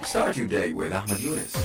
Start your day with Ahmed Yunus.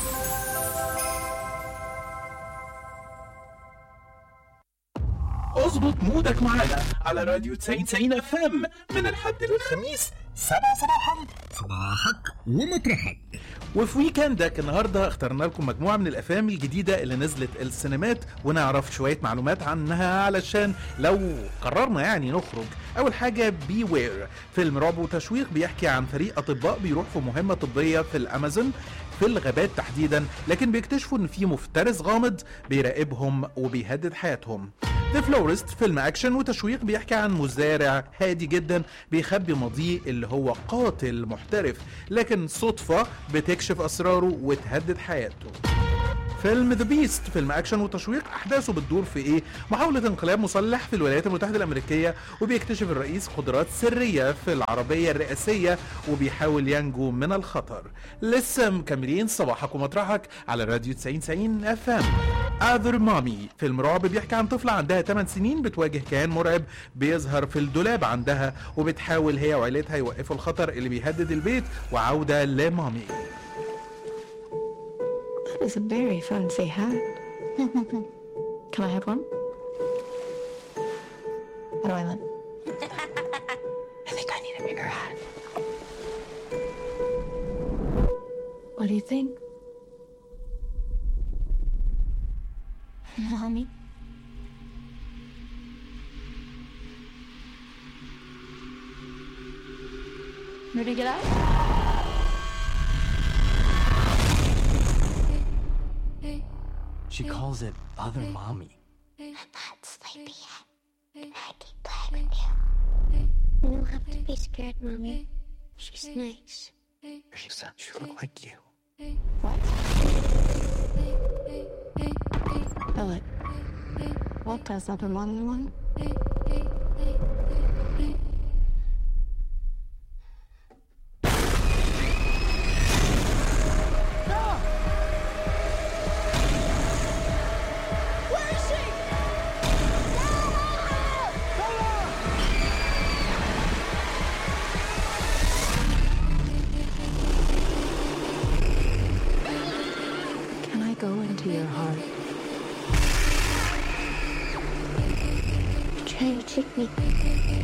اظبط مودك معانا على راديو 99 اف ام من الحد للخميس 7 صباحا صباحك ومطرحك وفي ويكندك النهارده اخترنا لكم مجموعه من الافلام الجديده اللي نزلت السينمات ونعرف شويه معلومات عنها علشان لو قررنا يعني نخرج اول حاجه بي وير فيلم رعب وتشويق بيحكي عن فريق اطباء بيروح في مهمه طبيه في الامازون في الغابات تحديدا لكن بيكتشفوا ان في مفترس غامض بيراقبهم وبيهدد حياتهم ذا فلورست فيلم اكشن وتشويق بيحكي عن مزارع هادي جدا بيخبي ماضيه اللي هو قاتل محترف لكن صدفة بتكشف اسراره وتهدد حياته فيلم ذا بيست فيلم اكشن وتشويق احداثه بتدور في ايه محاوله انقلاب مسلح في الولايات المتحده الامريكيه وبيكتشف الرئيس قدرات سريه في العربيه الرئاسيه وبيحاول ينجو من الخطر لسه مكملين صباحك ومطرحك على راديو 90 90 اف ام اذر مامي فيلم رعب بيحكي عن طفله عندها 8 سنين بتواجه كيان مرعب بيظهر في الدولاب عندها وبتحاول هي وعيلتها يوقفوا الخطر اللي بيهدد البيت وعوده لمامي That is a very fancy hat. Can I have one? How do I look? I think I need a bigger hat. What do you think? Mommy? Ready to get out? She calls it other mommy. I'm not sleepyhead. I keep playing with you. You don't have to be scared, Mommy. She's nice. She said she looked like you. What? Philip. What does other mommy want? Can I go into your heart? Try to trick me.